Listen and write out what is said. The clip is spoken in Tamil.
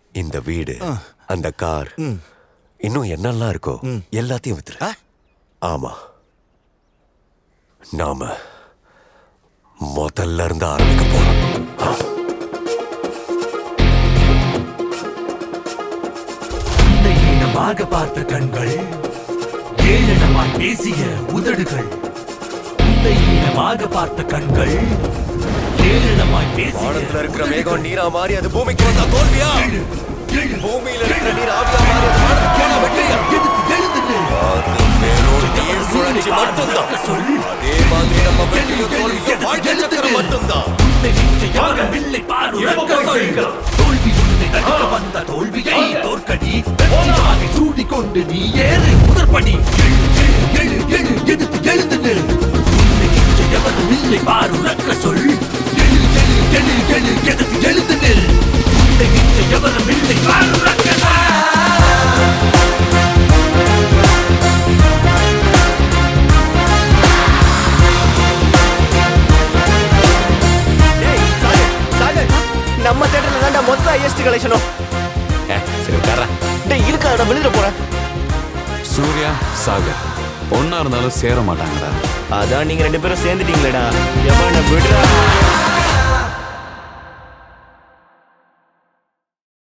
இந்த வீடு அந்த கார் இன்னும் என்னெல்லாம் இருக்கோ எல்லாத்தையும் வித்துரு ஆ? ஆமா நாம முதல்ல இருந்து ஆரம்பிக்க போறோம் ஆ. உன்னை ஈனமாக பார்த்த கண்கள் ஏளனமாய் பேசிய உதடுகள் உன்னை ஈனமாக பார்த்த கண்கள் ஏளனமாய் பேசிய வானத்துல இருக்கிற மேகம் நீரா மாறி அது பூமிக்கு வந்தா தோல்வியா எழு, எழு. பூமியில இருக்கிற நீர் ஆவியா மாறி அது வானத்துக்கு போனா வெற்றியா எதுக்கு எழுந்து நில். அது வெறும் நீர் சுழற்சி மட்டும்தான் சொல்லு. அதே மாதிரி நம்ம வெற்றியும் தோல்வியும் வாழ்க்கை சக்கரம் மட்டும்தான் உன்னை நிச்சயமாக வில்லை பார் உறக்க சொல். தோல்வி உன்னை தடுக்க வந்த தோல்வியை தோற்கடி வெற்றிவாகை சூடிக்கொண்டு நீ ஏறு முதற்படி எழு, எழு, எழு, எழு, எதுக்கு எழுந்து நில். உன்னை நிச்சயமாக வில்லை பார் உறக்க சொல் எழு, எழு, எழு, எழு, எதுக்கு எழுந்து நில். உன்னை நிச்சயமாக வில்லை பார் உறக்க சொல் டேய், சாகர், சாகர். நம்ம தேட்டர்ல தான்டா மொத்த ஐஎஸ்டி கலெக்ஷனும் சரி உட்காரா டேய் இருக்கா நான் வெளியிட போறேன் சூர்யா சாகர் ஒன்னா இருந்தாலும் சேர மாட்டாங்கடா அதான் நீங்க ரெண்டு பேரும் சேர்ந்துட்டீங்களேடா எவன விடுறா